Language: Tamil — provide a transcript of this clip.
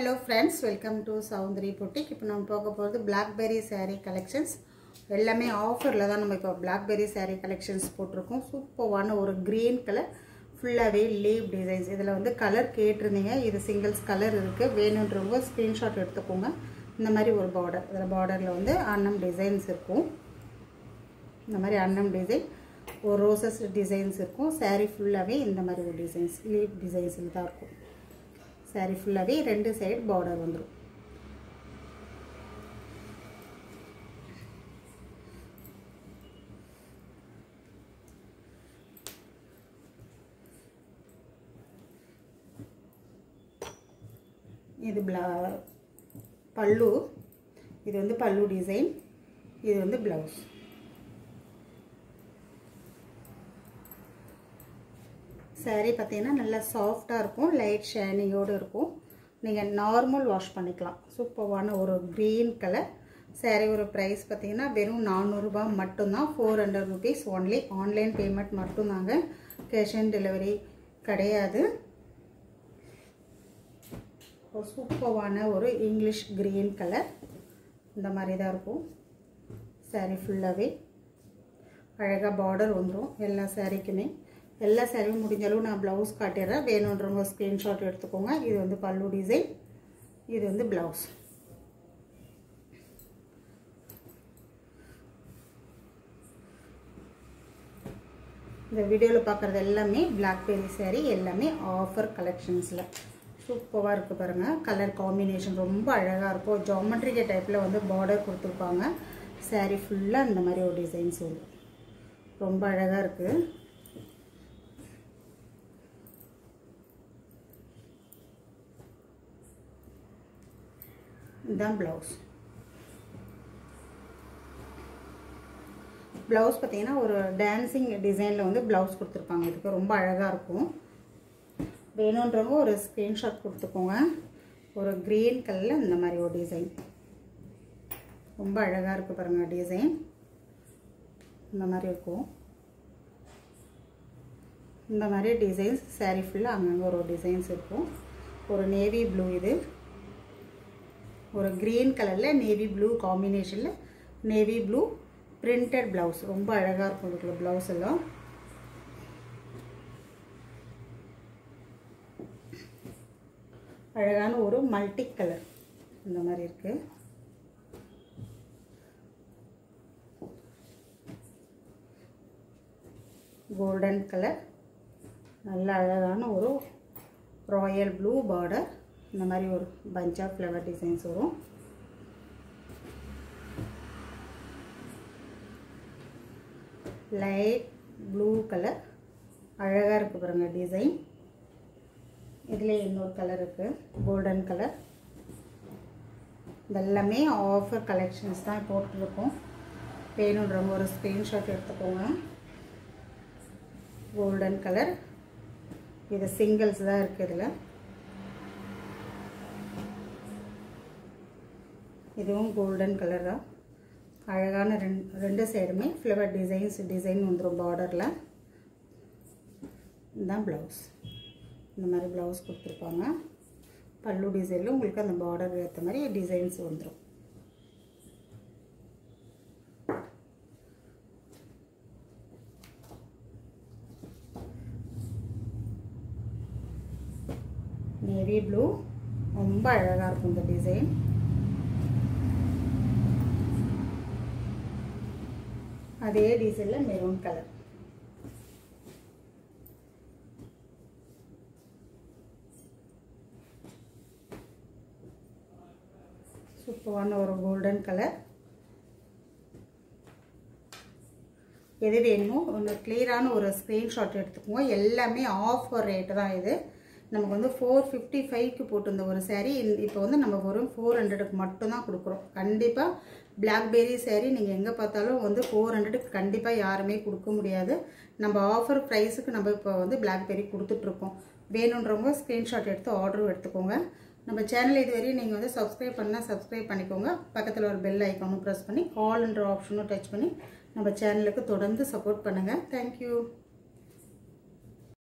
hello friends welcome to Soundari boutique இப்போ நம்ம பார்க்க போகிறது பிளாக்பெரி saree கலெக்ஷன்ஸ் எல்லாமே ஆஃபரில் தான் நம்ம இப்போ பிளாக்பெரி saree கலெக்ஷன்ஸ் போட்டிருக்கோம் சூப்பர்வான ஒரு க்ரீன் கலர் ஃபுல்லாகவே லீவ் டிசைன்ஸ் இதில் வந்து கலர் கேட்டிருந்தீங்க இது சிங்கிள்ஸ் கலர் இருக்குது வேணுன்றவங்க ஸ்க்ரீன்ஷாட் எடுத்துக்கோங்க இந்த மாதிரி ஒரு பார்டர் இதில் பார்டரில் வந்து அன்னம் டிசைன்ஸ் இருக்கும் இந்த மாதிரி அன்னம் டிசைன் ஒரு ரோசஸ் டிசைன்ஸ் இருக்கும் saree ஃபுல்லாகவே இந்த மாதிரி ஒரு டிசைன்ஸ் லீவ் டிசைன்ஸில் தான் இருக்கும் saree ஃபுல்லாகவே ரெண்டு சைடு பார்டர் வந்துடும் இது பிளா பல்லு இது வந்து பல்லு டிசைன் இது வந்து ப்ளவுஸ் saree பார்த்தீங்கன்னா நல்லா சாஃப்டாக இருக்கும் லைட் ஷைனிங்கோடு இருக்கும் நீங்கள் நார்மல் வாஷ் பண்ணிக்கலாம் சூப்பர்வான ஒரு க்ரீன் கலர் saree ஒரு ப்ரைஸ் பார்த்தீங்கன்னா வெறும் நானூறுரூபா மட்டும்தான் four hundred rupees only online payment மட்டும்தாங்க கேஷ் ஆன் டெலிவரி கிடையாது ஒரு சூப்பர்வான ஒரு இங்கிலீஷ் க்ரீன் கலர் இந்த மாதிரி தான் இருக்கும் saree ஃபுல்லாகவே அழகாக பார்டர் வந்துடும் எல்லா சாரீக்குமே எல்லா சாரியும் முடிஞ்ச அளவு நான் ப்ளவுஸ் காட்டிடுறேன் வேணுன்றவங்க ஸ்க்ரீன்ஷாட் எடுத்துக்கோங்க இது வந்து பல்லு டிசைன் இது வந்து ப்ளவுஸ் இந்த வீடியோவில் பார்க்குறது எல்லாமே பிளாக்பெரி saree எல்லாமே ஆஃபர் கலெக்ஷன்ஸில் சூப்பராக இருக்குது பாருங்கள் கலர் காம்பினேஷன் ரொம்ப அழகாக இருக்கும் ஜாமெட்ரிக்க டைப்பில் வந்து பார்டர் கொடுத்துருப்பாங்க saree ஃபுல்லாக இந்த மாதிரி ஒரு டிசைன்ஸ் வரும் ரொம்ப அழகாக இருக்குது இதுதான் ப்ளவுஸ் ப்ளவுஸ் பார்த்தீங்கன்னா ஒரு டான்ஸிங் டிசைனில் வந்து ப்ளவுஸ் கொடுத்துருப்பாங்க இதுக்கு ரொம்ப அழகாக இருக்கும் வேணுன்றவங்க ஒரு ஸ்க்ரீன்ஷாட் கொடுத்துக்கோங்க ஒரு க்ரீன் கலரில் இந்த மாதிரி ஒரு டிசைன் ரொம்ப அழகாக இருக்குது பாருங்கள் டிசைன் இந்த மாதிரி இருக்கும் இந்த மாதிரி டிசைன்ஸ் சாரீ ஃபுல்லாக அங்கங்கே ஒரு டிசைன்ஸ் இருக்கும் ஒரு நேவி ப்ளூ இது ஒரு க்ரீன் கலரில் நேவி ப்ளூ காம்பினேஷனில் நேவி ப்ளூ பிரிண்டட் ப்ளவுஸ் ரொம்ப அழகாக இருக்கும் இதுக்குள்ள ப்ளவுஸ் எல்லாம் அழகான ஒரு மல்டி கலர் இந்த மாதிரி இருக்குது கோல்டன் கலர் நல்ல அழகான ஒரு ராயல் ப்ளூ பார்டர் இந்த மாதிரி ஒரு பஞ்ச் ஆஃப் ஃப்ளவர் டிசைன்ஸ் வரும் லைட் ப்ளூ கலர் அழகாக இருக்குது பாருங்க டிசைன் இதில் இன்னொரு கலர் இருக்குது கோல்டன் கலர் இதெல்லாமே ஆஃபர் கலெக்ஷன்ஸ் தான் போட்டுருக்கோம் வேணுன்றவங்க ஒரு ஸ்க்ரீன்ஷாட் எடுத்துக்கோங்க கோல்டன் கலர் இது சிங்கிள்ஸ் தான் இருக்குது இதில் இதுவும் கோல்டன் கலர் தான் அழகான ரெண்டு ரெண்டு சைடுமே ஃப்ளவர் டிசைன்ஸ் டிசைன் வந்துடும் பார்டரில் இதுதான் ப்ளவுஸ் இந்த மாதிரி ப்ளவுஸ் கொடுத்துருப்பாங்க பல்லு டிசைனில் உங்களுக்கு அந்த பார்டர் ஏற்ற மாதிரி டிசைன்ஸ் வந்துடும் நேவி ப்ளூ ரொம்ப அழகாக இருக்கும் இந்த டிசைன் அதே டிசைனில் மெரூன் கலர் சூப்பரான ஒரு கோல்டன் கலர் எது வேணுமோ ஒன்று கிளியரான ஒரு ஸ்க்ரீன்ஷாட் எடுத்துக்கோங்க எல்லாமே ஆஃபர் ரேட்டு தான் இது நமக்கு வந்து ஃபோர் ஃபிஃப்டி ஃபைவ்க்கு போட்டிருந்த ஒரு சேரீ இப்போ வந்து நம்ம வெறும் ஃபோர் ஹண்ட்ரடுக்கு மட்டும்தான் கொடுக்குறோம் கண்டிப்பாக பிளாக்பெரி சேரீ நீங்கள் எங்கே பார்த்தாலும் வந்து ஃபோர் ஹண்ட்ரடுக்கு கண்டிப்பாக யாருமே கொடுக்க முடியாது நம்ம ஆஃபர் ப்ரைஸுக்கு நம்ம இப்போ வந்து பிளாக்பெரி கொடுத்துட்ருக்கோம் வேணுன்றவங்க ஸ்க்ரீன்ஷாட் எடுத்து ஆர்டரும் எடுத்துக்கோங்க நம்ம சேனல் இதுவரையும் நீங்கள் வந்து சப்ஸ்கிரைப் பண்ணால் சப்ஸ்கிரைப் பண்ணிக்கோங்க பக்கத்தில் ஒரு பெல் ஐக்கானும் ப்ரெஸ் பண்ணி ஆல்ன்ற ஆப்ஷனும் டச் பண்ணி நம்ம சேனலுக்கு தொடர்ந்து சப்போர்ட் பண்ணுங்கள் தேங்க்யூ